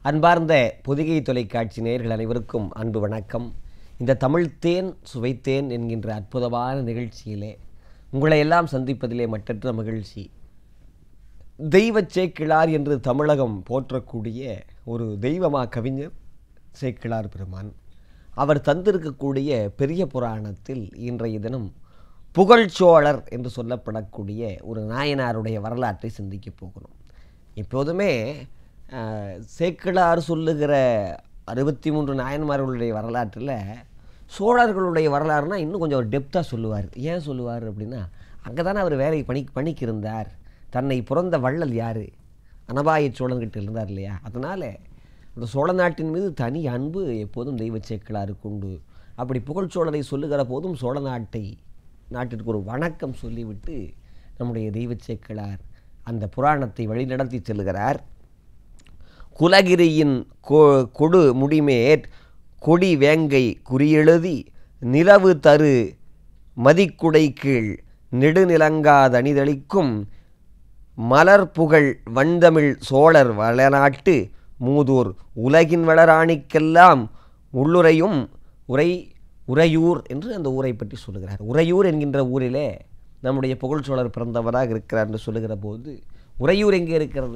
அன்பார்ந்த பொதிகை தொலைக்காட்சி நேயர்கள் அனைவருக்கும் அன்பு வணக்கம் இந்த தமிழ்த்தேன் சுவைத்தேன் என்கின்ற அற்புதமான நிகழ்ச்சியிலே உங்களை எல்லாம் சந்திப்பதிலே மற்றற்ற மகிழ்ச்சி தெய்வச் சேக்கிழார் என்று தமிழகம் போற்றக்கூடிய ஒரு தெய்வமா கவிஞர் சேக்கிழார் பெருமான் அவர் தந்திருக்கக்கூடிய பெரிய புராணத்தில் இன்றைய தினம் புகழ்ச்சோழர் என்று சொல்லப்படக்கூடிய ஒரு நாயனாருடைய வரலாற்றை சிந்திக்கப் போகிறோம் எப்போதுமே அஹ், சேக்கிழார் சொல்லுகிற அறுபத்தி மூன்று நாயன்மார்களுடைய வரலாற்றில் சோழர்களுடைய வரலாறுனா இன்னும் கொஞ்சம் டெப்த்தாக சொல்லுவார் ஏன் சொல்லுவார் அப்படின்னா அங்கே தானே அவர் வேலை பணி பணிக்கு இருந்தார் தன்னை பிறந்த வள்ளல் யார் அனபாய சோழன்கிட்ட இருந்தார் இல்லையா அதனால் அந்த சோழ நாட்டின் மீது தனி அன்பு எப்போதும் தெய்வ சேக்கிழாருக்கு உண்டு அப்படி புகழ்ச்சோழரை சொல்லுகிற போதும் சோழ நாட்டை நாட்டிற்கு ஒரு வணக்கம் சொல்லிவிட்டு நம்முடைய தெய்வ சேக்கிழார் அந்த புராணத்தை வழிநடத்தி செல்கிறார் குலகிரியின் கொ கொடு முடிமேற் கொடி வேங்கை குறியெழுதி நிலவு தரு மதிக்குடை கீழ் நெடுநிலங்காதணிதளிக்கும் மலர் புகழ் வண்டமிழ் சோழர் வளநாட்டு மூதூர் உலகின் வளராணிக்கெல்லாம் உள்ளுரையும் உரை உறையூர் என்று அந்த ஊரை பற்றி சொல்லுகிறார் உறையூர் என்கின்ற ஊரிலே நம்முடைய புகழ்ச்சோழர் பிறந்தவராக இருக்கிறார் என்று சொல்லுகிற போது உறையூர் எங்கே இருக்கிறது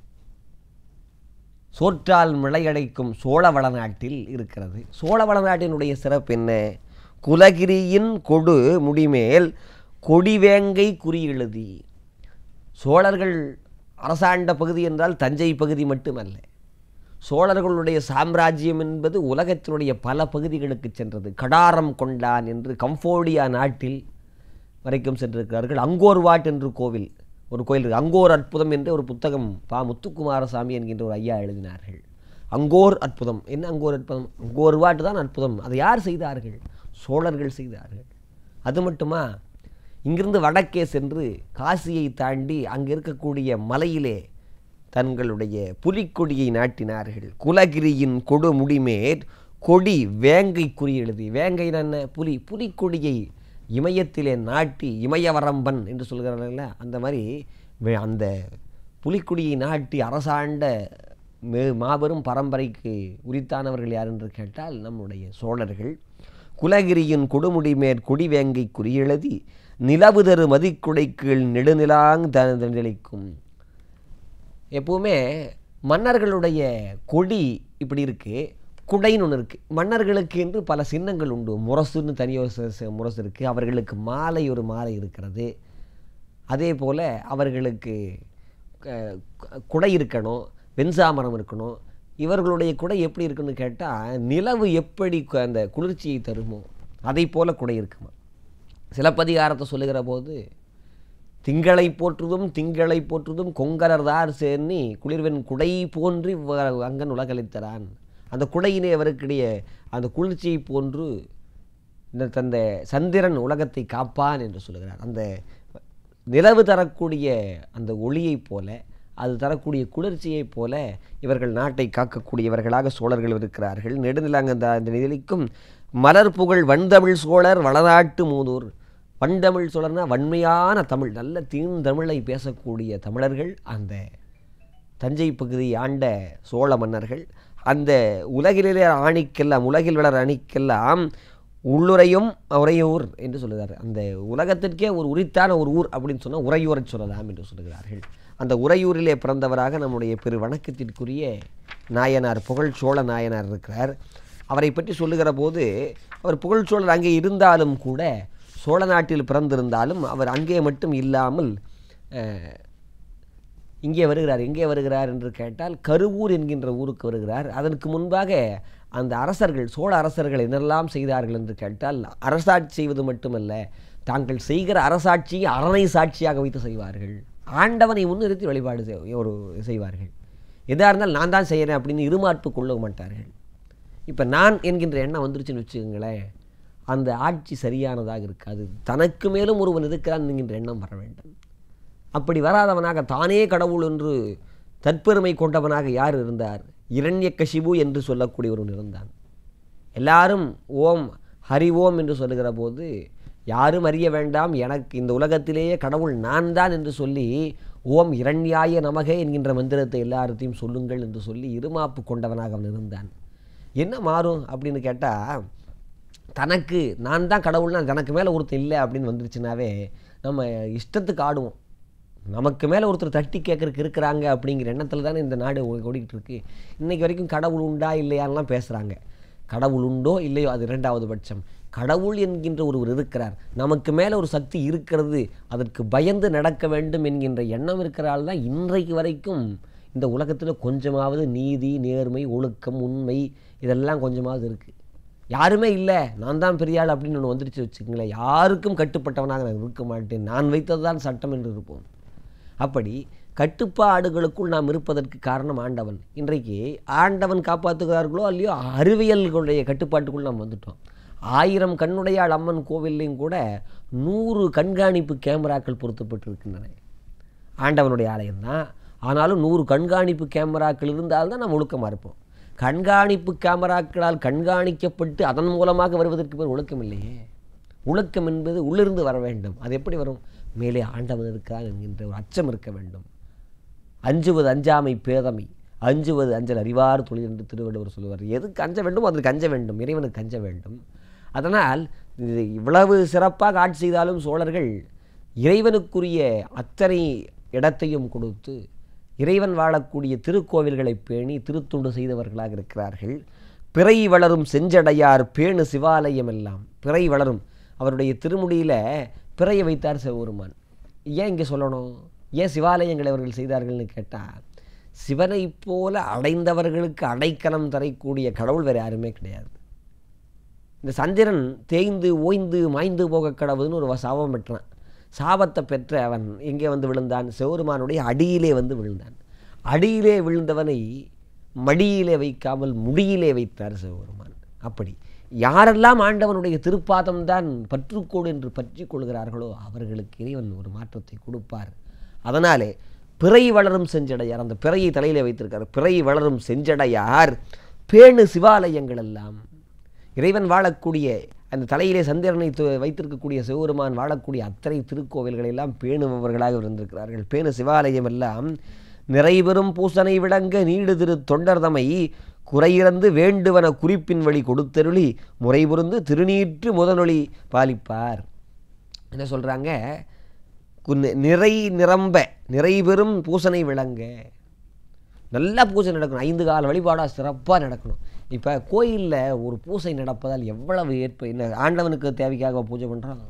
சோற்றால் மிளையடைக்கும் சோழ வளநாட்டில் இருக்கிறது சோழ வளநாட்டினுடைய சிறப்பு என்ன குலகிரியின் கொடு முடிமேல் கொடிவேங்கை குறி எழுதி சோழர்கள் அரசாண்ட பகுதி என்றால் தஞ்சை பகுதி மட்டுமல்ல சோழர்களுடைய சாம்ராஜ்யம் என்பது உலகத்தினுடைய பல பகுதிகளுக்கு சென்றது கடாரம் கொண்டான் என்று கம்போடியா நாட்டில் வரைக்கும் சென்றிருக்கிறார்கள் அங்கோர் வாட் என்று கோவில் ஒரு கோயில் இருக்கு அங்கோர் அற்புதம் என்று ஒரு புத்தகம் பா முத்துக்குமாரசாமி என்கின்ற ஒரு ஐயா எழுதினார்கள் அங்கோர் அற்புதம் என்ன அங்கோர் அற்புதம் அங்கோர் வாட்டு தான் அற்புதம் அதை யார் செய்தார்கள் சோழர்கள் செய்தார்கள் அது மட்டுமா இங்கிருந்து வடக்கே சென்று காசியை தாண்டி அங்கே இருக்கக்கூடிய மலையிலே தங்களுடைய புலிக்கொடியை நாட்டினார்கள் குலகிரியின் கொடு முடிமேற் கொடி வேங்கை குறி எழுதி வேங்கை என்ன புலி புலிக்கொடியை இமயத்திலே நாட்டி இமயவரம்பன் என்று சொல்கிறார்கள்ல அந்த மாதிரி வே- அந்த புலிக்கொடியை நாட்டி அரசாண்ட மே- மாபெரும் பரம்பரைக்கு உரித்தானவர்கள் யார் என்று கேட்டால் நம்முடைய சோழர்கள் குலகிரியின் கொடுமுடி மேற் கொடிவேங்கை குறியெழுதி நிலவு தரு மதிக்குடை கீழ் நெடுநிலாங் தந்தளிக்கும் எப்பவுமே மன்னர்களுடைய கொடி இப்படி இருக்கு குடைன்னு ஒன்று இருக்குது மன்னர்களுக்கு என்று பல சின்னங்கள் உண்டு முரசுன்னு தனியாக ச- ச- முரசு இருக்குது அவர்களுக்கு மாலை ஒரு மாலை இருக்கிறது அதே போல் அவர்களுக்கு க- கு- குடை இருக்கணும் வெண்சாமரம் இருக்கணும் இவர்களுடைய குடை எப்படி இருக்குன்னு கேட்டால் நிலவு எப்படி கு- அந்த குளிர்ச்சியை தருமோ அதை போல குடை இருக்குமா சிலப்பதிகாரத்தை சொல்லுகிற போது திங்களை போற்றுதும் திங்களை போற்றுதும் கொங்கரர்தார் சேர்னி குளிர்வெண் குடை போன்றி வ- அங்கன் உலகளித்தரான் அந்த குடையினை அவருக்கிடையே அந்த குளிர்ச்சியை போன்று இந்த தந்த சந்திரன் உலகத்தை காப்பான் என்று சொல்லுகிறார் அந்த நிலவு தரக்கூடிய அந்த ஒளியைப் போல அது தரக்கூடிய குளிர்ச்சியைப் போல இவர்கள் நாட்டை காக்கக்கூடியவர்களாக சோழர்கள் இருக்கிறார்கள் நெடுநிலாங்கந்த அந்த நிதிக்கும் மலர் புகழ் வண்டமிழ் சோழர் வளநாட்டு மூதூர் வண்டமிழ் சோழர்னா வன்மையான தமிழ் நல்ல தீந்தமிழை பேசக்கூடிய தமிழர்கள் அந்த தஞ்சை பகுதி ஆண்ட சோழ மன்னர்கள் அந்த உலகிலே ஆணிக்கெல்லாம் உலகில் வளர் அணிக்கெல்லாம் உள்ளுரையும் உறையூர் என்று சொல்லுகிறார் அந்த உலகத்திற்கே ஒரு உரித்தான ஒரு ஊர் அப்படின்னு சொன்னால் உறையூரை சொல்லலாம் என்று சொல்லுகிறார்கள் அந்த உறையூரிலே பிறந்தவராக நம்முடைய பெரு வணக்கத்திற்குரிய நாயனார் புகழ் சோழ நாயனார் இருக்கிறார் அவரை பற்றி சொல்லுகிற போது அவர் புகழ்ச்சோழர் அங்கே இருந்தாலும் கூட சோழ நாட்டில் பிறந்திருந்தாலும் அவர் அங்கே மட்டும் இல்லாமல் அஹ், இங்கே வருகிறார் எங்கே வருகிறார் என்று கேட்டால் கருவூர் என்கின்ற ஊருக்கு வருகிறார் அதற்கு முன்பாக அந்த அரசர்கள் சோழ அரசர்கள் என்னெல்லாம் செய்தார்கள் என்று கேட்டால் அரசாட்சி செய்வது மட்டுமல்ல தாங்கள் செய்கிற அரசாட்சியை அரணை சாட்சியாக வைத்து செய்வார்கள் ஆண்டவனை முன்னிறுத்தி வழிபாடு செய்- ஒரு செய்வார்கள் எதாக இருந்தாலும் நான் தான் செய்கிறேன் அப்படின்னு இருமாப்பு கொள்ள மாட்டார்கள் இப்போ நான் என்கின்ற எண்ணம் வந்துருச்சுன்னு வச்சுக்கோங்களேன் அந்த ஆட்சி சரியானதாக இருக்காது தனக்கு மேலும் ஒருவன் இருக்கிறான் என்கின்ற எண்ணம் வர வேண்டும் அப்படி வராதவனாக தானே கடவுள் என்று தற்பெருமை கொண்டவனாக யார் இருந்தார் இரண்யக்கசிபு என்று சொல்லக்கூடிய ஒருவன் இருந்தான் எல்லாரும் ஓம் ஹரி ஓம் என்று சொல்லுகிற போது யாரும் அறிய வேண்டாம் எனக்கு இந்த உலகத்திலேயே கடவுள் நான் தான் என்று சொல்லி ஓம் இரண்யாய நமகே என்கின்ற மந்திரத்தை எல்லார்த்தையும் சொல்லுங்கள் என்று சொல்லி இருமாப்பு கொண்டவனாக அவன் இருந்தான் என்ன மாறும் அப்படின்னு கேட்டால் தனக்கு நான் தான் கடவுள்னா தனக்கு மேலே ஒருத்தர் இல்லை அப்படின்னு வந்துருச்சுனாவே நம்ம இஷ்டத்துக்கு ஆடுவோம் நமக்கு மேலே ஒருத்தர் தட்டி கேட்கறதுக்கு இருக்கிறாங்க அப்படிங்கிற எண்ணத்தில் தானே இந்த நாடு ஓ- ஓடிக்கிட்டு இருக்கு இன்னைக்கு வரைக்கும் கடவுள் உண்டா இல்லையான்லாம் பேசுகிறாங்க கடவுள் உண்டோ இல்லையோ அது இரண்டாவது பட்சம் கடவுள் என்கின்ற ஒருவர் இருக்கிறார் நமக்கு மேலே ஒரு சக்தி இருக்கிறது அதற்கு பயந்து நடக்க வேண்டும் என்கின்ற எண்ணம் இருக்கிறாள் தான் இன்றைக்கு வரைக்கும் இந்த உலகத்தில் கொஞ்சமாவது நீதி நேர்மை ஒழுக்கம் உண்மை இதெல்லாம் கொஞ்சமாவது இருக்குது யாருமே இல்லை நான் தான் பெரிய ஆள் அப்படின்னு ஒன்று வந்துருச்சு வச்சுக்கங்களேன் யாருக்கும் கட்டுப்பட்டவனாக நான் இருக்க மாட்டேன் நான் வைத்தது தான் சட்டம் என்று இருப்போம் அப்படி கட்டுப்பாடுகளுக்குள் நாம் இருப்பதற்கு காரணம் ஆண்டவன் இன்றைக்கு ஆண்டவன் காப்பாற்றுகிறார்களோ இல்லையோ அறிவியல்களுடைய கட்டுப்பாட்டுக்குள் நாம் வந்துட்டோம் ஆயிரம் கண்ணுடையாள் அம்மன் கோவில்லையும் கூட நூறு கண்காணிப்பு கேமராக்கள் பொருத்தப்பட்டிருக்கின்றன ஆண்டவனுடைய ஆலயம்தான் ஆனாலும் நூறு கண்காணிப்பு கேமராக்கள் இருந்தால்தான் நாம் ஒழுக்கமாக இருப்போம் கண்காணிப்பு கேமராக்களால் கண்காணிக்கப்பட்டு அதன் மூலமாக வருவதற்கு பேர் ஒழுக்கம் இல்லையே ஒழுக்கம் என்பது உள்ளிருந்து வர வேண்டும் அது எப்படி வரும் மேலே ஆண்டவன் இருக்கான் என்கின்ற ஒரு அச்சம் இருக்க வேண்டும் அஞ்சுவது அஞ்சாமை பேதமை அஞ்சுவது அஞ்சல் அறிவார் தொழில் என்று திருவள்ளுவர் சொல்லுவார் எதுக்கு அஞ்ச வேண்டும் அதற்கு அஞ்ச வேண்டும் இறைவனுக்கு அஞ்ச வேண்டும் அதனால் இது இவ்வளவு சிறப்பாக ஆட்சி செய்தாலும் சோழர்கள் இறைவனுக்குரிய அத்தனை இடத்தையும் கொடுத்து இறைவன் வாழக்கூடிய திருக்கோவில்களை பேணி திருத்துண்டு செய்தவர்களாக இருக்கிறார்கள் பிறை வளரும் செஞ்சடையார் பேணு சிவாலயம் எல்லாம் பிறை வளரும் அவருடைய திருமுடியில் பிறையை வைத்தார் சிவபெருமான் ஏன் இங்கே சொல்லணும் ஏன் சிவாலயங்களை அவர்கள் செய்தார்கள்னு கேட்டால் சிவனைப் போல அடைந்தவர்களுக்கு அடைக்கலம் தரக்கூடிய கடவுள் வேறு யாருமே கிடையாது இந்த சந்திரன் தேய்ந்து ஓய்ந்து மாய்ந்து போக கடவுள்னு ஒரு சாபம் பெற்றான் சாபத்தை பெற்ற அவன் எங்கே வந்து விழுந்தான் சிவருமானுடைய அடியிலே வந்து விழுந்தான் அடியிலே விழுந்தவனை மடியிலே வைக்காமல் முடியிலே வைத்தார் சிவபெருமான் அப்படி யாரெல்லாம் ஆண்டவனுடைய திருப்பாதம் தான் பற்றுக்கோடு என்று பற்றி கொள்கிறார்களோ அவர்களுக்கு இறைவன் ஒரு மாற்றத்தை கொடுப்பார் அதனாலே பிறை வளரும் செஞ்சடையார் அந்த பிறையை தலையிலே வைத்திருக்கார் பிறை வளரும் செஞ்சடையார் பேணு சிவாலயங்கள் எல்லாம் இறைவன் வாழக்கூடிய அந்த தலையிலே சந்திரனை து- வைத்திருக்கக்கூடிய சிவபெருமான் வாழக்கூடிய அத்தனை திருக்கோவில்களை எல்லாம் பேணுபவர்களாக இருந்திருக்கிறார்கள் பேணு சிவாலயம் எல்லாம் நிறைபெறும் பூசனை விளங்க நீடு திரு தொண்டர்தமை குறையிறந்து வேண்டுவன குறிப்பின் வழி கொடுத்தருளி முறைபுரிந்து திருநீற்று முதனொளி பாலிப்பார் என்ன சொல்கிறாங்க நிறை நிரம்ப நிறைபெறும் பூசனை விளங்க நல்லா பூஜை நடக்கணும் ஐந்து கால வழிபாடாக சிறப்பாக நடக்கணும் இப்போ கோயிலில் ஒரு பூசை நடப்பதால் எவ்வளவு ஏற்ப என்ன ஆண்டவனுக்கு தேவைக்காக பூஜை பண்ணுறோம்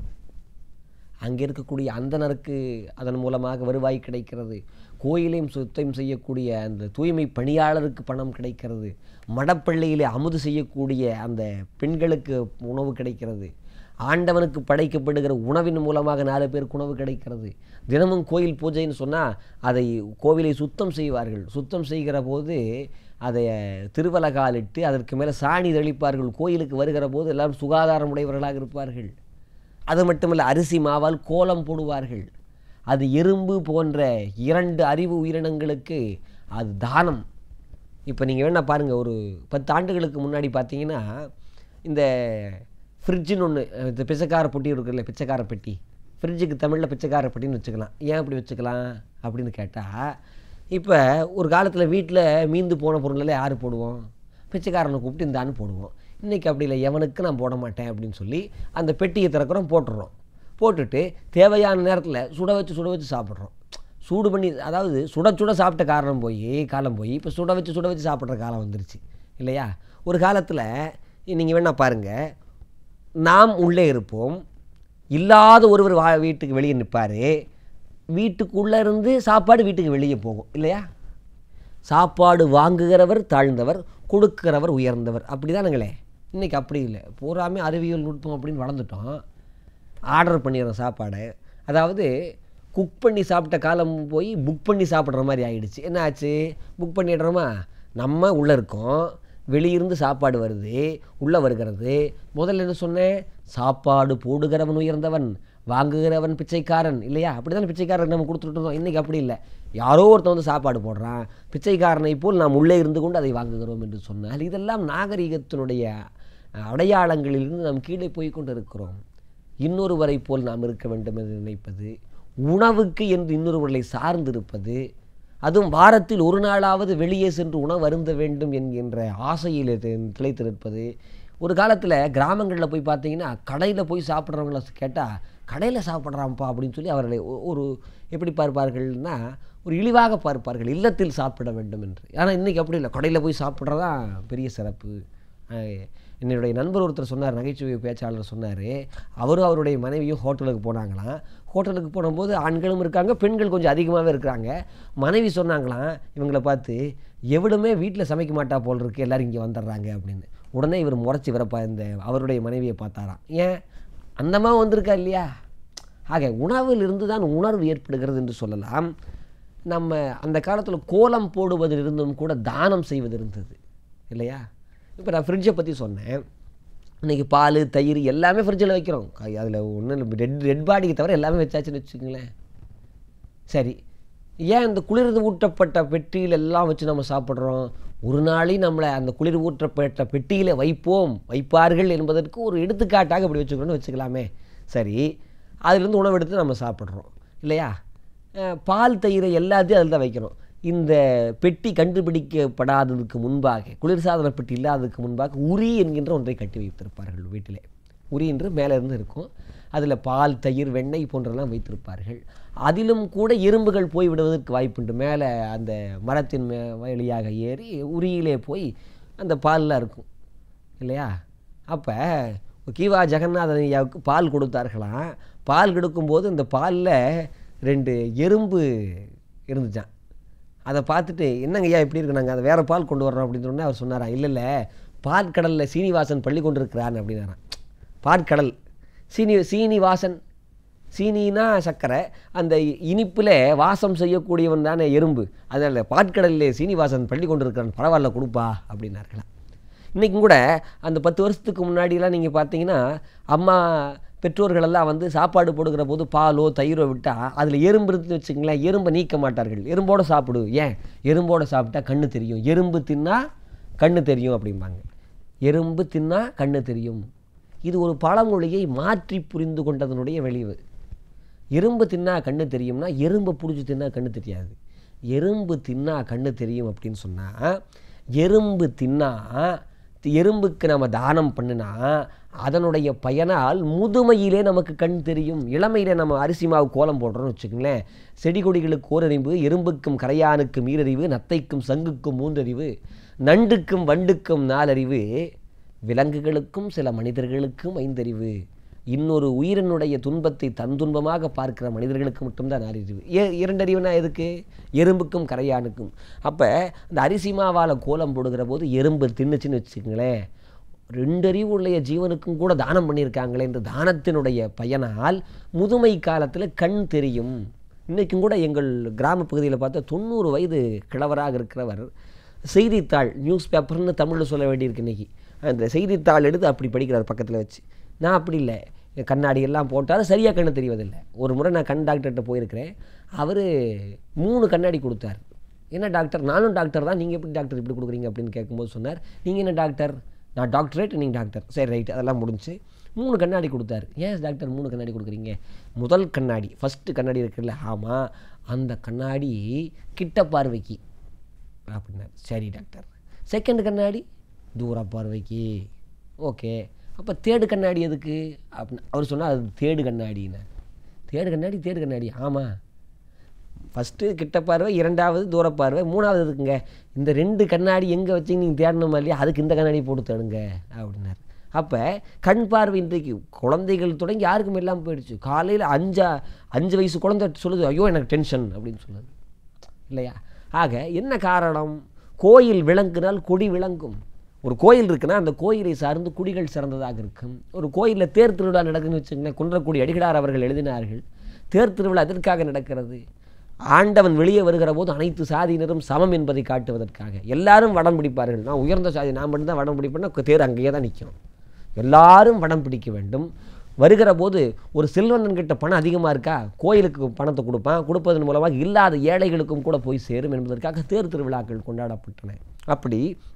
அங்கே இருக்கக்கூடிய அந்தனருக்கு அதன் மூலமாக வருவாய் கிடைக்கிறது கோயிலையும் சுத்தம் செய்யக்கூடிய அந்த தூய்மை பணியாளருக்கு பணம் கிடைக்கிறது மடப்பள்ளியிலே அமுது செய்யக்கூடிய அந்த பெண்களுக்கு உணவு கிடைக்கிறது ஆண்டவனுக்கு படைக்கப்படுகிற உணவின் மூலமாக நாலு பேருக்கு உணவு கிடைக்கிறது தினமும் கோயில் பூஜைன்னு சொன்னால் அதை கோவிலை சுத்தம் செய்வார்கள் சுத்தம் செய்கிற போது அதை திருவலகாலிட்டு அதற்கு மேலே சாணி தெளிப்பார்கள் கோயிலுக்கு வருகிற போது எல்லாம் சுகாதாரம் உடையவர்களாக இருப்பார்கள் அது மட்டுமல்ல அரிசி மாவால் கோலம் போடுவார்கள் அது எறும்பு போன்ற இரண்டு அறிவு உயிரினங்களுக்கு அது தானம் இப்போ நீங்கள் வேணா பாருங்கள் ஒரு பத்து ஆண்டுகளுக்கு முன்னாடி பார்த்தீங்கன்னா இந்த ஃப்ரிட்ஜுன்னு ஒன்று இந்த பிச்சைக்கார பெட்டி இருக்குல்ல பிச்சைக்கார பெட்டி ஃப்ரிட்ஜுக்கு தமிழில் பிச்சைக்கார பெட்டின்னு வச்சுக்கலாம் ஏன் அப்படி வச்சுக்கலாம் அப்படின்னு கேட்டால் இப்போ ஒரு காலத்தில் வீட்டில் மீந்து போன பொருளெல்லாம் யார் போடுவோம் பிச்சைக்காரனை கூப்பிட்டு இந்தான்னு போடுவோம் இன்றைக்கி அப்படி இல்லை எவனுக்கு நான் போட மாட்டேன் அப்படின்னு சொல்லி அந்த பெட்டியை திறக்கிறோம் போட்டுடுறோம் போட்டுட்டு தேவையான நேரத்தில் சுட வச்சு சுட வச்சு சாப்பிட்றோம் சூடு பண்ணி அதாவது சுட சுட சாப்பிட்ட காரணம் போய் காலம் போய் இப்போ சுட வச்சு சுட வச்சு சாப்பிட்ற காலம் வந்துருச்சு இல்லையா ஒரு காலத்தில் நீங்கள் வேணா பாருங்கள் நாம் உள்ளே இருப்போம் இல்லாத ஒருவர் வா வீட்டுக்கு வெளியே நிற்பார் வீட்டுக்குள்ளே இருந்து சாப்பாடு வீட்டுக்கு வெளியே போகும் இல்லையா சாப்பாடு வாங்குகிறவர் தாழ்ந்தவர் கொடுக்கிறவர் உயர்ந்தவர் அப்படி தானுங்களே இன்றைக்கி அப்படி இல்லை பூராமே அறிவியல் நுட்பம் அப்படின்னு வளர்ந்துட்டோம் ஆர்டர் பண்ணிடுறோம் சாப்பாடை அதாவது குக் பண்ணி சாப்பிட்ட காலம் போய் புக் பண்ணி சாப்பிட்ற மாதிரி ஆயிடுச்சு என்ன ஆச்சு புக் பண்ணிடுறோமா நம்ம உள்ளே இருக்கோம் வெளியிருந்து சாப்பாடு வருது உள்ளே வருகிறது முதல்ல என்ன சொன்னேன் சாப்பாடு போடுகிறவன் உயர்ந்தவன் வாங்குகிறவன் பிச்சைக்காரன் இல்லையா அப்படி தானே பிச்சைக்காரன் நம்ம கொடுத்துட்டு இருந்தோம் இன்றைக்கி அப்படி இல்லை யாரோ ஒருத்தன் வந்து சாப்பாடு போடுறான் பிச்சைக்காரனை போல் நாம் உள்ளே இருந்து கொண்டு அதை வாங்குகிறோம் என்று சொன்னால் இதெல்லாம் நாகரிகத்தினுடைய அடையாளங்களிலிருந்து நாம் கீழே போய் கொண்டு இருக்கிறோம் இன்னொருவரை போல் நாம் இருக்க வேண்டும் என்று நினைப்பது உணவுக்கு என்று இன்னொருவர்களை சார்ந்திருப்பது அதுவும் வாரத்தில் ஒரு நாளாவது வெளியே சென்று உணவு அருந்த வேண்டும் என்கின்ற ஆசையில் தி- திளைத்திருப்பது ஒரு காலத்தில் கிராமங்களில் போய் பார்த்தீங்கன்னா கடையில் போய் சாப்பிட்றவங்கள கேட்டால் கடையில் சாப்பிட்றான்ப்பா அப்படின்னு சொல்லி அவர்களை ஒ- ஒரு எப்படி பார்ப்பார்கள்னா ஒரு இழிவாக பார்ப்பார்கள் இல்லத்தில் சாப்பிட வேண்டும் என்று ஆனால் இன்றைக்கி அப்படி இல்லை கடையில் போய் சாப்பிட்றதா பெரிய சிறப்பு அஹ் என்னுடைய நண்பர் ஒருத்தர் சொன்னார் நகைச்சுவை பேச்சாளர் சொன்னார் அவரும் அவருடைய மனைவியும் ஹோட்டலுக்கு போனாங்களாம் ஹோட்டலுக்கு போனபோது ஆண்களும் இருக்காங்க பெண்கள் கொஞ்சம் அதிகமாகவே இருக்கிறாங்க மனைவி சொன்னாங்களாம் இவங்களை பார்த்து எவளுமே வீட்டில் சமைக்க மாட்டா போல் இருக்கு எல்லாரும் இங்கே வந்துடுறாங்க அப்படின்னு உடனே இவர் முறைச்சி வரப்பா இந்த அவருடைய மனைவியை பார்த்தாராம் ஏன் அந்தமாக வந்திருக்கா இல்லையா ஆக உணவில் இருந்து தான் உணர்வு ஏற்படுகிறது என்று சொல்லலாம் நம்ம அந்த காலத்தில் கோலம் போடுவதிலிருந்தும் கூட தானம் செய்வது இருந்தது இல்லையா இப்போ நான் ஃப்ரிட்ஜை பற்றி சொன்னேன் இன்றைக்கி பால் தயிர் எல்லாமே ஃப்ரிட்ஜில் வைக்கிறோம் அதில் ஒன்றும் இல்லை ரெட் ரெட் பாடிக்கு தவிர எல்லாமே வச்சாச்சுன்னு வச்சுக்கோங்களேன் சரி ஏன் இந்த குளிர் ஊட்டப்பட்ட பெட்டியில் எல்லாம் வச்சு நம்ம சாப்பிட்றோம் ஒரு நாளையும் நம்மளை அந்த குளிர் ஊட்டப்பட்ட பெட்டியில் வைப்போம் வைப்பார்கள் என்பதற்கு ஒரு எடுத்துக்காட்டாக இப்படி வச்சுக்கணும்னு வச்சுக்கலாமே சரி அதிலிருந்து உணவு எடுத்து நம்ம சாப்பிட்றோம் இல்லையா அஹ் பால் தயிரை எல்லாத்தையும் அதில் தான் வைக்கிறோம் இந்த பெட்டி கண்டுபிடிக்கப்படாததுக்கு முன்பாக குளிர்சாதன பெட்டி இல்லாததுக்கு முன்பாக உரி என்கின்ற ஒன்றை கட்டி வைத்திருப்பார்கள் வீட்டிலே உரி என்று மேலே இருந்து இருக்கும் அதில் பால் தயிர் வெண்ணெய் போன்றெல்லாம் வைத்திருப்பார்கள் அதிலும் கூட எறும்புகள் போய் விடுவதற்கு வாய்ப்புண்டு மேலே அந்த மரத்தின் மே வழியாக ஏறி உரியிலே போய் அந்த பால்லாம் இருக்கும் இல்லையா அப்போ கீவா ஜெகநாதன் ஐயாவுக்கு பால் கொடுத்தார்களாம் பால் கொடுக்கும்போது இந்த பாலில் ரெண்டு எறும்பு இருந்துச்சான் அதை பார்த்துட்டு என்னங்க ஐயா இப்படி இருக்கு நாங்கள் அதை வேறு பால் கொண்டு வர்றோம் அப்படின்னு சொன்னே அவர் சொன்னாராம் இல்லை இல்லை பாற்கடலில் சீனிவாசன் பள்ளி கொண்டு இருக்கிறான் அப்படின்னாராம் பாற்கடல் சீனி சீனிவாசன் சீனினா சர்க்கரை அந்த இனிப்பில் வாசம் செய்யக்கூடியவன் தானே எறும்பு அதனால் பாற்கடலிலே சீனிவாசன் பள்ளி கொண்டு இருக்கிறான் பரவாயில்ல கொடுப்பா அப்படின்னார்களாம் இன்றைக்கும் கூட அந்த பத்து வருஷத்துக்கு முன்னாடிலாம் நீங்கள் பார்த்தீங்கன்னா அம்மா பெற்றோர்களெல்லாம் வந்து சாப்பாடு போடுகிற போது பாலோ தயிரோ விட்டால் அதில் எறும்பு இருந்து வச்சுங்களேன் எறும்பை நீக்க மாட்டார்கள் எறும்போட சாப்பிடு ஏன் எறும்போட சாப்பிட்டா கண்ணு தெரியும் எறும்பு தின்னா கண்ணு தெரியும் அப்படிம்பாங்க எறும்பு தின்னா கண்ணு தெரியும் இது ஒரு பழமொழியை மாற்றி புரிந்து கொண்டதனுடைய விளைவு எறும்பு தின்னா கண்ணு தெரியும்னா எறும்பை பிடிச்சி தின்னா கண்ணு தெரியாது எறும்பு தின்னா கண்ணு தெரியும் அப்படின்னு சொன்னால் எறும்பு தின்னா தி- எறும்புக்கு நம்ம தானம் பண்ணினா அதனுடைய பயனால் முதுமையிலே நமக்கு கண் தெரியும் இளமையிலே நம்ம அரிசி மாவு கோலம் போடுறோம்னு வச்சுக்கோங்களேன் செடி கொடிகளுக்கு ஓரறிவு எறும்புக்கும் கரையானுக்கும் ஈரறிவு நத்தைக்கும் சங்குக்கும் மூன்றறிவு நண்டுக்கும் வண்டுக்கும் நாலறிவு விலங்குகளுக்கும் சில மனிதர்களுக்கும் ஐந்தறிவு இன்னொரு உயிரினுடைய துன்பத்தை தன் துன்பமாக பார்க்கிற மனிதர்களுக்கு மட்டும்தான் அறிவு ஏ இரண்டறிவுனா எதுக்கு எறும்புக்கும் கரையானுக்கும் அப்போ இந்த அரிசி மாவால் கோலம் போடுகிற போது எறும்பு தின்னுச்சுன்னு வச்சுக்கங்களேன் ரெண்டு அறிவு உள்ள ஜீவனுக்கும் கூட தானம் பண்ணியிருக்காங்களே இந்த தானத்தினுடைய பயனால் முதுமை காலத்தில் கண் தெரியும் இன்றைக்கும் கூட எங்கள் கிராம பகுதியில் பார்த்தா தொண்ணூறு வயது கிழவராக இருக்கிறவர் செய்தித்தாள் நியூஸ் பேப்பர்னு தமிழில் சொல்ல வேண்டியிருக்கு இன்னைக்கு அந்த செய்தித்தாள் எடுத்து அப்படி படிக்கிறார் பக்கத்தில் வச்சு நான் அப்படி இல்லை கண்ணாடி எல்லாம் போட்டாலும் சரியாக கண்ணு தெரிவதில்லை ஒரு முறை நான் கண் டாக்டர்கிட்ட போயிருக்கிறேன் அவர் மூணு கண்ணாடி கொடுத்தார் என்ன டாக்டர் நானும் டாக்டர் தான் நீங்கள் எப்படி டாக்டர் இப்படி கொடுக்குறீங்க அப்படின்னு கேட்கும்போது சொன்னார் நீங்கள் என்ன டாக்டர் நான் டாக்டரேட் நீங்கள் டாக்டர் சரி ரைட் அதெல்லாம் முடிஞ்சு மூணு கண்ணாடி கொடுத்தாரு ஏன் டாக்டர் மூணு கண்ணாடி கொடுக்குறீங்க முதல் கண்ணாடி ஃபஸ்ட்டு கண்ணாடி இருக்குல்ல ஆமாம் அந்த கண்ணாடி கிட்ட பார்வைக்கு அப்படின்னாரு சரி டாக்டர் செகண்ட் கண்ணாடி தூர பார்வைக்கு ஓகே அப்போ தேடு கண்ணாடி எதுக்கு அப்படின்னு அவர் சொன்னார் அது தேடு கண்ணாடின்னு தேடு கண்ணாடி தேடு கண்ணாடி ஆமாம் ஃபஸ்ட்டு கிட்ட பார்வை இரண்டாவது தூர பார்வை மூணாவது எதுக்குங்க இந்த ரெண்டு கண்ணாடி எங்கே வச்சு நீங்கள் தேடணுமா இல்லையா அதுக்கு இந்த கண்ணாடி போட்டு தேடுங்க அப்படின்னாரு அப்போ கண் பார்வை இன்றைக்கு குழந்தைகள் தொடங்கி யாருக்கும் இல்லாமல் போயிடுச்சு காலையில் அஞ்சா அஞ்சு வயசு குழந்தை சொல்லுது ஐயோ எனக்கு டென்ஷன் அப்படின்னு சொல்லுது இல்லையா ஆக என்ன காரணம் கோயில் விளங்குனால் கொடி விளங்கும் ஒரு கோயில் இருக்குன்னா அந்த கோயிலை சார்ந்து குடிகள் சிறந்ததாக இருக்கும் ஒரு கோயிலில் தேர் திருவிழா நடக்குதுன்னு வச்சுங்களேன் குன்றக்குடி அடிகளார் அவர்கள் எழுதினார்கள் தேர் திருவிழா எதற்காக நடக்கிறது ஆண்டவன் வெளியே வருகிற போது அனைத்து சாதியினரும் சமம் என்பதை காட்டுவதற்காக எல்லாரும் வடம் பிடிப்பார்கள் நான் உயர்ந்த சாதி நான் மட்டும்தான் வடம் பிடிப்பேன்னா தேர் அங்கேயே தான் நிற்கணும் எல்லாரும் வடம் பிடிக்க வேண்டும் வருகிற போது ஒரு செல்வந்தன் கிட்ட பணம் அதிகமாக இருக்கா கோயிலுக்கு பணத்தை கொடுப்பான் கொடுப்பதன் மூலமாக இல்லாத ஏழைகளுக்கும் கூட போய் சேரும் என்பதற்காக தேர் திருவிழாக்கள் கொண்டாடப்பட்டன அப்படி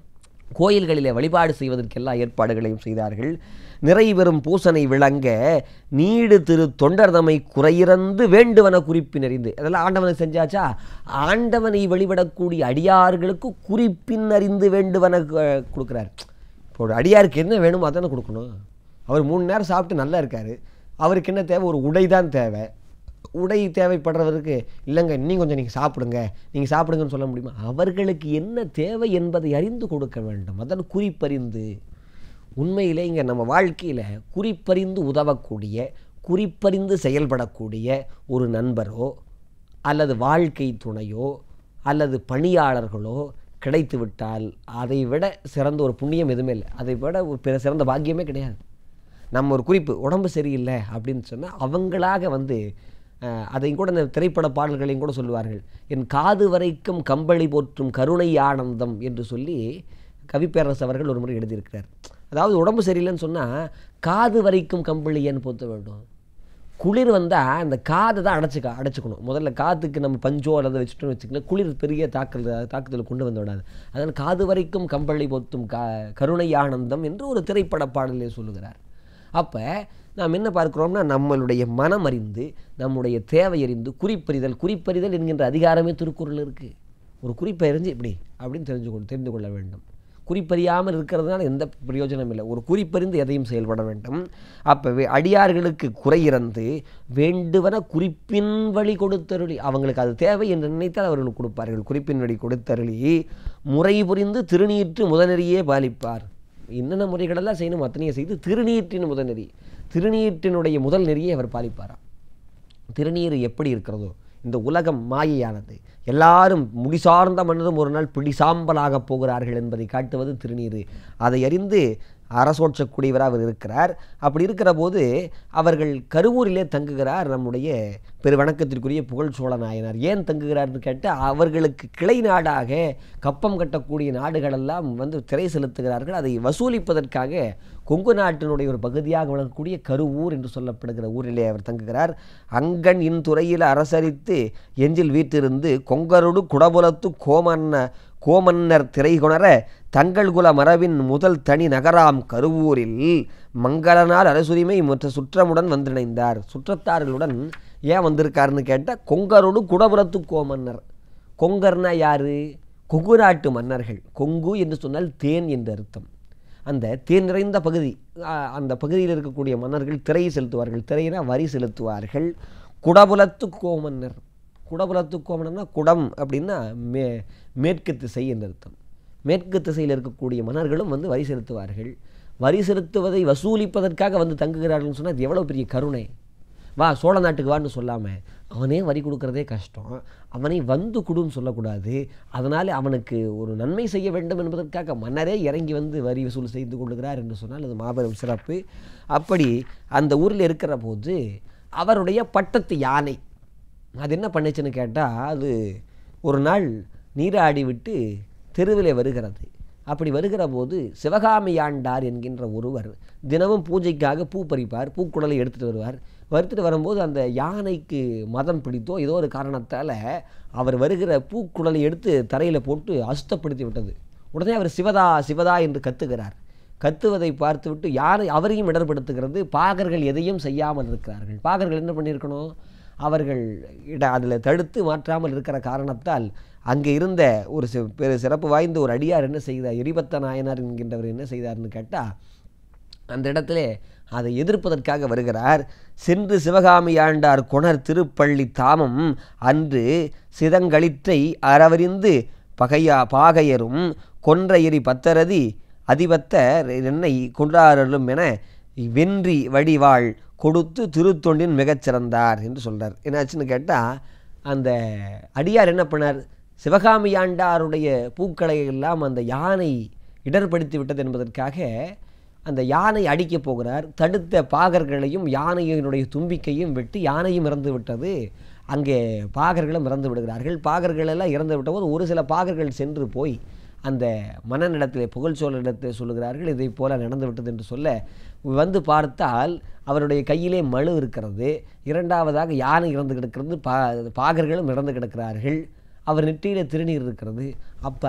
கோயில்களிலே வழிபாடு செய்வதற்கு எல்லா ஏற்பாடுகளையும் செய்தார்கள் நிறைபெறும் பூசனை விளங்க நீடு திரு தொண்டர் தம்மை குறையிறந்து வேண்டுவன குறிப்பின் அறிந்து அதெல்லாம் ஆண்டவனுக்கு செஞ்சாச்சா ஆண்டவனை வழிபடக்கூடிய அடியார்களுக்கு குறிப்பின் அறிந்து வேண்டுவன கு- கொடுக்குறார் இப்போ ஒரு அடியாருக்கு என்ன வேணுமோ அதானே கொடுக்கணும் அவர் மூணு நேரம் சாப்பிட்டு நல்லா இருக்காரு அவருக்கு என்ன தேவை ஒரு உடை தான் தேவை உடை தேவைப்படுறவருக்கு இல்லைங்க இன்னும் கொஞ்சம் நீங்கள் சாப்பிடுங்க நீங்கள் சாப்பிடுங்கன்னு சொல்ல முடியுமா அவர்களுக்கு என்ன தேவை என்பதை அறிந்து கொடுக்க வேண்டும் அதான் குறிப்பறிந்து உண்மையிலே இங்கே நம்ம வாழ்க்கையில் குறிப்பறிந்து உதவக்கூடிய குறிப்பறிந்து செயல்படக்கூடிய ஒரு நண்பரோ அல்லது வாழ்க்கை துணையோ அல்லது பணியாளர்களோ கிடைத்து விட்டால் அதை விட சிறந்த ஒரு புண்ணியம் எதுவுமே இல்லை அதை விட ஒரு பிற சிறந்த பாக்கியமே கிடையாது நம்ம ஒரு குறிப்பு உடம்பு சரியில்லை அப்படின்னு சொன்னால் அவங்களாக வந்து அஹ், அதையும் கூட இந்த திரைப்பட பாடல்களையும் கூட சொல்லுவார்கள் என் காது வரைக்கும் கம்பளி போற்றும் கருணை ஆனந்தம் என்று சொல்லி கவிப்பேரரசு அவர்கள் ஒரு முறை எழுதியிருக்கிறார் அதாவது உடம்பு சரியில்லைன்னு சொன்னால் காது வரைக்கும் கம்பளி ஏன் போத்த வேண்டும் குளிர் வந்தால் அந்த காதை தான் அடைச்சிக்க அடைச்சிக்கணும் முதல்ல காற்றுக்கு நம்ம பஞ்சோ அல்லது வச்சுட்டோம்னு வச்சுக்கலாம் குளிர் பெரிய தாக்குதல் தாக்குதல் கொண்டு வந்து விடாது அதனால் காது வரைக்கும் கம்பளி பொத்தும் கா கருணை ஆனந்தம் என்று ஒரு திரைப்பட பாடலே சொல்லுகிறார் அப்போ நாம் என்ன பார்க்கிறோம்னா நம்மளுடைய மனம் அறிந்து நம்முடைய தேவை அறிந்து குறிப்பறிதல் குறிப்பறிதல் என்கின்ற அதிகாரமே திருக்குறள் இருக்குது ஒரு குறிப்பை அறிஞ்சு இப்படி அப்படின்னு தெரிஞ்சு கொள் தெரிந்து கொள்ள வேண்டும் குறிப்பறியாமல் இருக்கிறதுனால எந்த பிரயோஜனம் இல்லை ஒரு குறிப்பறிந்து எதையும் செயல்பட வேண்டும் அப்போ அடியார்களுக்கு குறையிறந்து வேண்டுவன குறிப்பின் வழி கொடுத்தருளி அவங்களுக்கு அது தேவை என்று நினைத்தால் அவர்கள் கொடுப்பார்கள் குறிப்பின் வழி கொடுத்தருளி முறை புரிந்து திருநீற்று முதநெறியே பாலிப்பார் என்னென்ன முறைகளெல்லாம் செய்யணும் அத்தனையை செய்து திருநீற்றின் முதநெறி திருநீற்றினுடைய முதல் நெறியை அவர் பாலிப்பாராம் திருநீர் எப்படி இருக்கிறதோ இந்த உலகம் மாயையானது எல்லாரும் முடிசார்ந்த மன்னரும் ஒரு நாள் பிடிசாம்பலாகப் போகிறார்கள் என்பதை காட்டுவது திருநீர் அதை அறிந்து அரசோற்றக்கூடியவராக அவர் இருக்கிறார் அப்படி இருக்கிற போது அவர்கள் கருவூரிலே தங்குகிறார் நம்முடைய பெரு வணக்கத்திற்குரிய புகழ் சோழ நாயனார் ஏன் தங்குகிறார்னு கேட்டால் அவர்களுக்கு கிளை நாடாக கப்பம் கட்டக்கூடிய நாடுகளெல்லாம் வந்து திரை செலுத்துகிறார்கள் அதை வசூலிப்பதற்காக கொங்கு நாட்டினுடைய ஒரு பகுதியாக விளங்கக்கூடிய கருவூர் என்று சொல்லப்படுகிற ஊரிலே அவர் தங்குகிறார் அங்கன் இன் துறையில் அரசரித்து எஞ்சில் வீட்டிருந்து கொங்கருடு குடபுலத்து கோமன்ன கோமன்னர் திரைகுணர தங்கள் குல மரபின் முதல் தனி நகராம் கருவூரில் மங்களனால் அரசுரிமை மற்ற சுற்றமுடன் வந்திணைந்தார் சுற்றத்தார்களுடன் ஏன் வந்திருக்காருன்னு கேட்டால் கொங்கரோடு குடபுரத்து கோமன்னர் கொங்கர்னா யாரு கொங்கு நாட்டு மன்னர்கள் கொங்கு என்று சொன்னால் தேன் என்று அர்த்தம் அந்த தேன் நிறைந்த பகுதி ஆ, அந்த பகுதியில் இருக்கக்கூடிய மன்னர்கள் திரை செலுத்துவார்கள் திரையினா வரி செலுத்துவார்கள் குடபுலத்து கோமன்னர் குடபுலத்து கோமன்னர்னா குடம் அப்படின்னா மே மேற்கு திசை என்று அர்த்தம் மேற்கு திசையில் இருக்கக்கூடிய மன்னர்களும் வந்து வரி செலுத்துவார்கள் வரி செலுத்துவதை வசூலிப்பதற்காக வந்து தங்குகிறார்கள்னு சொன்னால் அது எவ்வளோ பெரிய கருணை வா சோழ நாட்டுக்கு வான்னு சொல்லாமல் அவனே வரி கொடுக்கறதே கஷ்டம் அவனை வந்து கொடுன்னு சொல்லக்கூடாது அதனால் அவனுக்கு ஒரு நன்மை செய்ய வேண்டும் என்பதற்காக மன்னரே இறங்கி வந்து வரி வசூல் செய்து கொள்கிறார் என்று சொன்னால் அது மாபெரும் சிறப்பு அப்படி அந்த ஊரில் இருக்கிற போது அவருடைய பட்டத்து யானை அது என்ன பண்ணுச்சுன்னு கேட்டால் அது ஒரு நாள் நீராடி விட்டு தெருவிலே வருகிறது அப்படி வருகிற போது சிவகாமி ஆண்டார் என்கின்ற ஒருவர் தினமும் பூஜைக்காக பூ பறிப்பார் பூக்குடலை எடுத்துகிட்டு வருவார் வருத்துட்டு வரும்போது அந்த யானைக்கு மதம் பிடித்தோ ஏதோ ஒரு காரணத்தால் அவர் வருகிற பூக்குடலை எடுத்து தரையில் போட்டு அசுத்தப்படுத்தி விட்டது உடனே அவர் சிவதா சிவதா என்று கத்துகிறார் கத்துவதை பார்த்துவிட்டு யாரை அவரையும் இடர்படுத்துகிறது பாகர்கள் எதையும் செய்யாமல் இருக்கிறார்கள் பாகர்கள் என்ன பண்ணியிருக்கணும் அவர்கள் இட அதில் தடுத்து மாற்றாமல் இருக்கிற காரணத்தால் அங்கே இருந்த ஒரு சி பெரு சிறப்பு வாய்ந்த ஒரு அடியார் என்ன செய்தார் எரிபத்த நாயனார் என்கின்றவர் என்ன செய்தார்னு கேட்டால் அந்த இடத்துல அதை எதிர்ப்பதற்காக வருகிறார் சென்று சிவகாமி ஆண்டார் கொணர் திருப்பள்ளி தாமம் அன்று சிதங்களிற்றை அறவறிந்து பகையா பாகையரும் கொன்ற எரி பத்தரதி அதிபத்தர் என்னை கொன்றாரலும் என வென்றி வடிவாள் கொடுத்து திருத்தொண்டின் மிகச்சிறந்தார் என்று சொல்றார் என்னாச்சுன்னு கேட்டால் அந்த அடியார் என்ன பண்ணார் சிவகாமி ஆண்டாருடைய பூக்களை எல்லாம் அந்த யானை இடர்படுத்தி விட்டது என்பதற்காக அந்த யானை அடிக்கப் போகிறார் தடுத்த பாகர்களையும் யானையினுடைய தும்பிக்கையும் வெட்டி யானையும் இறந்து விட்டது அங்கே பாகர்களும் இறந்து விடுகிறார்கள் பாகர்கள் எல்லாம் இறந்து விட்டபோது ஒரு சில பாகர்கள் சென்று போய் அந்த மன்னனிடத்திலே புகழ்ச்சோழனிடத்தில் சொல்லுகிறார்கள் இதை போல நடந்து விட்டது என்று சொல்ல வந்து பார்த்தால் அவருடைய கையிலே மழு இருக்கிறது இரண்டாவதாக யானை இறந்து கிடக்கிறது பா பாகர்களும் இறந்து கிடக்கிறார்கள் அவர் நெற்றியில திருநீர் இருக்கிறது அப்போ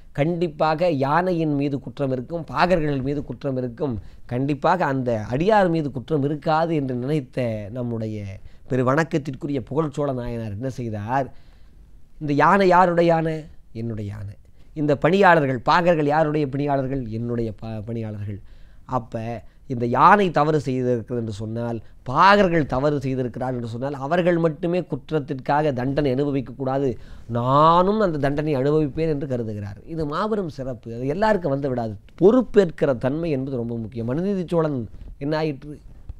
கண்டிப்பாக யானையின் மீது குற்றம் இருக்கும் பாகர்கள் மீது குற்றம் இருக்கும் கண்டிப்பாக அந்த அடியார் மீது குற்றம் இருக்காது என்று நினைத்த நம்முடைய பெரு வணக்கத்திற்குரிய புகழ்ச்சோழ நாயனார் என்ன செய்தார் இந்த யானை யாருடைய யானை என்னுடைய யானை இந்த பணியாளர்கள் பாகர்கள் யாருடைய பணியாளர்கள் என்னுடைய ப பணியாளர்கள் அப்போ இந்த யானை தவறு செய்திருக்கிறது என்று சொன்னால் பாகர்கள் தவறு செய்திருக்கிறார் என்று சொன்னால் அவர்கள் மட்டுமே குற்றத்திற்காக தண்டனை அனுபவிக்கக்கூடாது நானும் அந்த தண்டனை அனுபவிப்பேன் என்று கருதுகிறார் இது மாபெரும் சிறப்பு அது எல்லாருக்கும் வந்து விடாது பொறுப்பேற்கிற தன்மை என்பது ரொம்ப முக்கியம் மனுநீதி சோழன் என்ன ஆயிற்று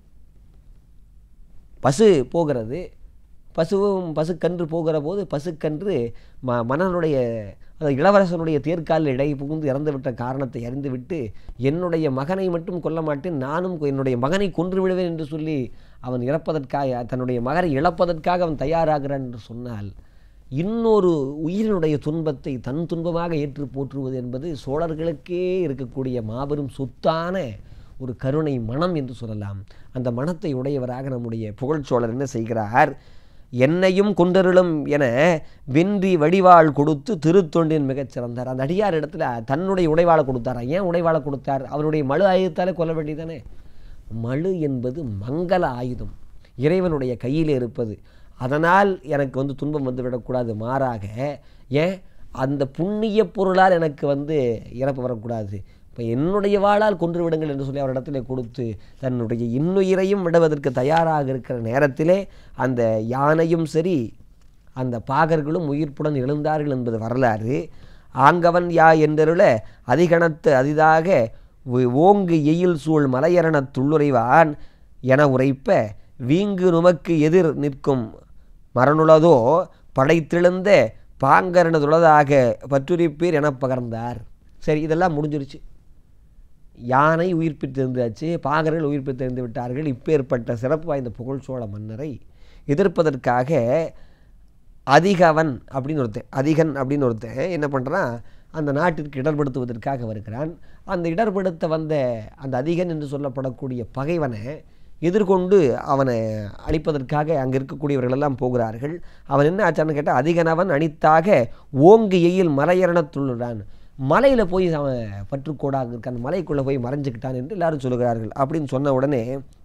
பசு போகிறது பசுவும் பசுக்கன்று போகிற போது பசுக்கன்று ம மன்னனுடைய அந்த இளவரசனுடைய தேர்காலில் இடை புகுந்து இறந்துவிட்ட காரணத்தை அறிந்துவிட்டு என்னுடைய மகனை மட்டும் கொல்ல மாட்டேன் நானும் என்னுடைய மகனை கொன்று விடுவேன் என்று சொல்லி அவன் இறப்பதற்காக தன்னுடைய மகனை இழப்பதற்காக அவன் தயாராகிறான் என்று சொன்னால் இன்னொரு உயிரினுடைய துன்பத்தை தன் துன்பமாக ஏற்று போற்றுவது என்பது சோழர்களுக்கே இருக்கக்கூடிய மாபெரும் சொத்தான ஒரு கருணை மனம் என்று சொல்லலாம் அந்த மனத்தை உடையவராக நம்முடைய புகழ்ச்சோழர் என்ன செய்கிறார் என்னையும் கொண்டருளும் என வென்றி வடிவாள் கொடுத்து திருத்தொண்டின் மிகச் சிறந்தார் அந்த அடியார் இடத்துல தன்னுடைய உடைவாளை கொடுத்தாரா ஏன் உடைவாளை கொடுத்தார் அவருடைய மழு ஆயுதத்தாலே கொல்ல வேண்டியதானே மழு என்பது மங்கள ஆயுதம் இறைவனுடைய கையிலே இருப்பது அதனால் எனக்கு வந்து துன்பம் வந்து விடக்கூடாது மாறாக ஏன் அந்த புண்ணிய பொருளால் எனக்கு வந்து இறப்பு வரக்கூடாது இப்போ என்னுடைய வாளால் கொன்று விடுங்கள் என்று சொல்லி அவரிடத்திலே கொடுத்து தன்னுடைய இன்னுயிரையும் விடுவதற்கு தயாராக இருக்கிற நேரத்திலே அந்த யானையும் சரி அந்த பாகர்களும் உயிர்ப்புடன் எழுந்தார்கள் என்பது வரலாறு ஆங்கவன் யா என்றருள அதிகணத்து அரிதாக வி- ஓங்கு எயில் சூழ் மலையரணத் துள்ளுரைவான் என உரைப்ப வீங்கு நுமக்கு எதிர் நிற்கும் மரணுளதோ படைத்தெழுந்த பாங்கரணதுளதாக பற்றுரிப்பீர் எனப் பகர்ந்தார் சரி இதெல்லாம் முடிஞ்சிருச்சு யானை உயிர்ப்பித்து இருந்தாச்சு பாகர்கள் உயிர்ப்பித்து இருந்து விட்டார்கள் இப்பேற்பட்ட சிறப்பு வாய்ந்த புகழ்ச்சோழ மன்னரை எதிர்ப்பதற்காக அதிகவன் அப்படின்னு ஒருத்தன் அதிகன் அப்படின்னு ஒருத்தன் என்ன பண்ணுறான் அந்த நாட்டிற்கு இடர்படுத்துவதற்காக வருகிறான் அந்த இடர்படுத்த வந்த அந்த அதிகன் என்று சொல்லப்படக்கூடிய பகைவனை எதிர்கொண்டு அவனை அழிப்பதற்காக அங்கே இருக்கக்கூடியவர்கள் எல்லாம் போகிறார்கள் அவன் என்ன ஆச்சான்னு கேட்டால் அதிகனவன் அனித்தாக ஓங்கு எயில் மலையரணத்துள்ளான் மலையில் போய் அவன் பற்றுக்கோடாக இருக்கான் மலைக்குள்ளே போய் மறைஞ்சுக்கிட்டான் என்று எல்லாரும் சொல்லுகிறார்கள் அப்படின்னு சொன்ன உடனே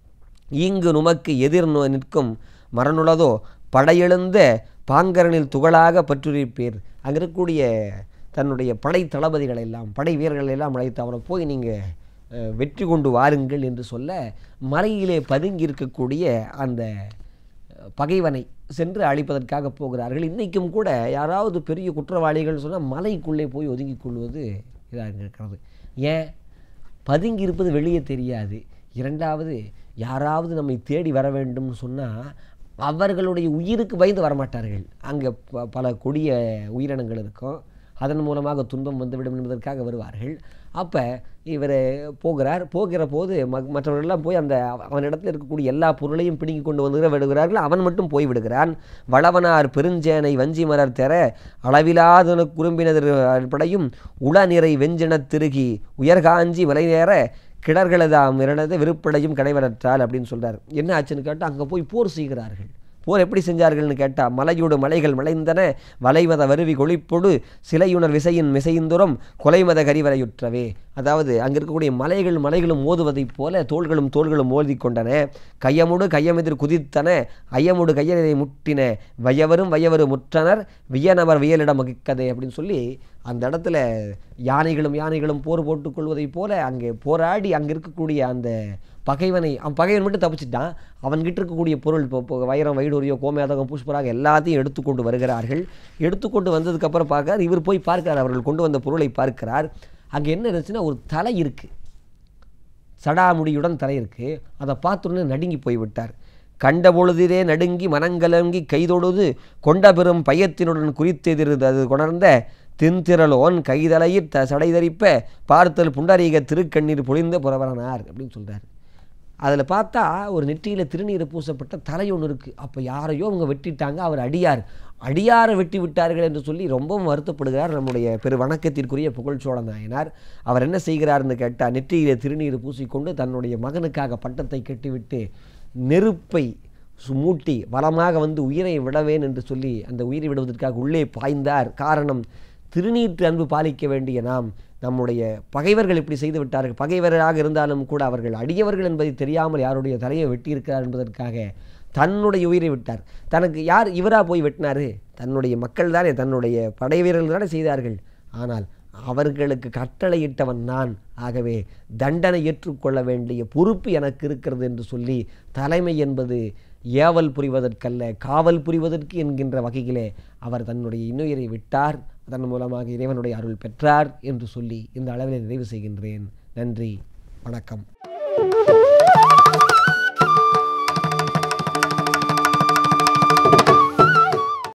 இங்கு நுமக்கு எதிர் நோ- நிற்கும் மரணுளதோ படையெழுந்த பாங்கரனில் துகளாக பற்றுரிப்பீர் அங்கே இருக்கக்கூடிய தன்னுடைய படை தளபதிகளை எல்லாம் படை வீரர்களை எல்லாம் அழைத்து அவரை போய் நீங்கள் வெற்றி கொண்டு வாருங்கள் என்று சொல்ல மலையிலே பதுங்கி இருக்கக்கூடிய அந்த அஹ், பகைவனை சென்று அழிப்பதற்காக போகிறார்கள் இன்றைக்கும் கூட யாராவது பெரிய குற்றவாளிகள் சொன்னால் மலைக்குள்ளே போய் ஒதுங்கிக் கொள்வது இதாக இருக்கிறது ஏன் பதுங்கி இருப்பது வெளியே தெரியாது இரண்டாவது யாராவது நம்மை தேடி வர வேண்டும்னு சொன்னால் அவர்களுடைய உயிருக்கு பயந்து வரமாட்டார்கள் அங்கே ப பல கொடிய உயிரினங்கள் இருக்கும் அதன் மூலமாக துன்பம் வந்துவிடும் என்பதற்காக வருவார்கள் அப்போ இவர் போகிறார் போகிற போது ம மற்றவர்களெல்லாம் போய் அந்த அவ- அவனிடத்தில் இருக்கக்கூடிய எல்லா பொருளையும் பிடுங்கி கொண்டு வந்து விடுகிறார்கள் அவன் மட்டும் போய் விடுகிறான் வளவனார் பெருஞ்சேனை வஞ்சி மலர் தெர அளவிலாதன குறும்பினதர் படையும் உளநிறை வெஞ்சினத் திருகி உயர்காஞ்சி மலைநேற கிடர்களதாம் இரணது விருப்படையும் கடைவரற்றால் அப்படின்னு சொல்றார் என்ன ஆச்சுன்னு கேட்டால் அங்கே போய் போர் செய்கிறார்கள் போர் எப்படி செஞ்சார்கள்னு கேட்டால் மலையோடு மலைகள் மலைந்தன வலைமத வருவி கொளிப்பொடு சிலையுணர் விசையின் மிசைந்துரம் கொலைமத கரிவரையுற்றவே அதாவது அங்கே இருக்கக்கூடிய மலைகள் மலைகளும் மோதுவதைப் போல தோள்களும் தோள்களும் மோதி கொண்டன கையமுடு கையமெதிர் குதித்தன ஐயமுடு கையனை முட்டின வயவரும் வயவரு முற்றனர் வியனவர் வியலிடம் மகிக்கதே அப்படின்னு சொல்லி அந்த இடத்துல யானைகளும் யானைகளும் போர் போட்டுக் கொள்வதைப் போல அங்கே போராடி அங்கே இருக்கக்கூடிய அந்த பகைவனை அவன் பகைவன் மட்டும் தப்பிச்சிட்டான் அவன்கிட்ட இருக்கக்கூடிய பொருள் இப்போ இப்போ வைரம் வைடூரியோ கோமேதகம் புஷ்பராக எல்லாத்தையும் எடுத்துக்கொண்டு வருகிறார்கள் எடுத்துக்கொண்டு வந்ததுக்கப்புறம் பார்க்கிறார் இவர் போய் பார்க்கிறார் அவர்கள் கொண்டு வந்த பொருளை பார்க்கிறார் அங்கே என்ன இருந்துச்சுன்னா ஒரு தலை இருக்குது சடாமுடியுடன் தலை இருக்கு அதை பார்த்துடனே நடுங்கி போய்விட்டார் கண்ட பொழுதிலே நடுங்கி மனங்கலங்கி கைதொழுது கொண்ட பெரும் பயத்தினுடன் குறித்தெதிர்து அது கொணர்ந்த தின்திரலோன் கைதலையிற் த சடை தரிப்ப பார்த்தல் புண்டரீக திருக்கண்ணீர் பொழிந்த புறவரனார் அப்படின்னு சொல்றார் அதில் பார்த்தா ஒரு நெற்றியில் திருநீர் பூசப்பட்ட தலை ஒன்று இருக்குது அப்போ யாரையோ அவங்க வெட்டிட்டாங்க அவர் அடியார் அடியாரை வெட்டி விட்டார்கள் என்று சொல்லி ரொம்பவும் வருத்தப்படுகிறார் நம்முடைய பெரு வணக்கத்திற்குரிய புகழ்ச்சோழ நாயனார் அவர் என்ன செய்கிறார்னு கேட்டால் நெற்றியிலே திருநீர் பூசிக்கொண்டு தன்னுடைய மகனுக்காக பட்டத்தை கட்டிவிட்டு நெருப்பை சு- மூட்டி வளமாக வந்து உயிரை விடவேன் என்று சொல்லி அந்த உயிரை விடுவதற்காக உள்ளே பாய்ந்தார் காரணம் திருநீற்று அன்பு பாலிக்க வேண்டிய நாம் நம்முடைய பகைவர்கள் இப்படி செய்து விட்டார்கள் பகைவராக இருந்தாலும் கூட அவர்கள் அடியவர்கள் என்பதை தெரியாமல் யாருடைய தலையை வெட்டியிருக்கிறார் என்பதற்காக தன்னுடைய உயிரை விட்டார் தனக்கு யார் இவரா போய் வெட்டினாரு தன்னுடைய மக்கள் தானே தன்னுடைய படை வீரர்கள் தானே செய்தார்கள் ஆனால் அவர்களுக்கு கட்டளையிட்டவன் நான் ஆகவே தண்டனை ஏற்றுக்கொள்ள வேண்டிய பொறுப்பு எனக்கு இருக்கிறது என்று சொல்லி தலைமை என்பது ஏவல் புரிவதற்கல்ல காவல் புரிவதற்கு என்கின்ற வகையிலே அவர் தன்னுடைய இன்னுயிரை விட்டார் அதன் மூலமாக இறைவனுடைய அருள் பெற்றார் என்று சொல்லி இந்த அளவில் நிறைவு செய்கின்றேன் நன்றி வணக்கம்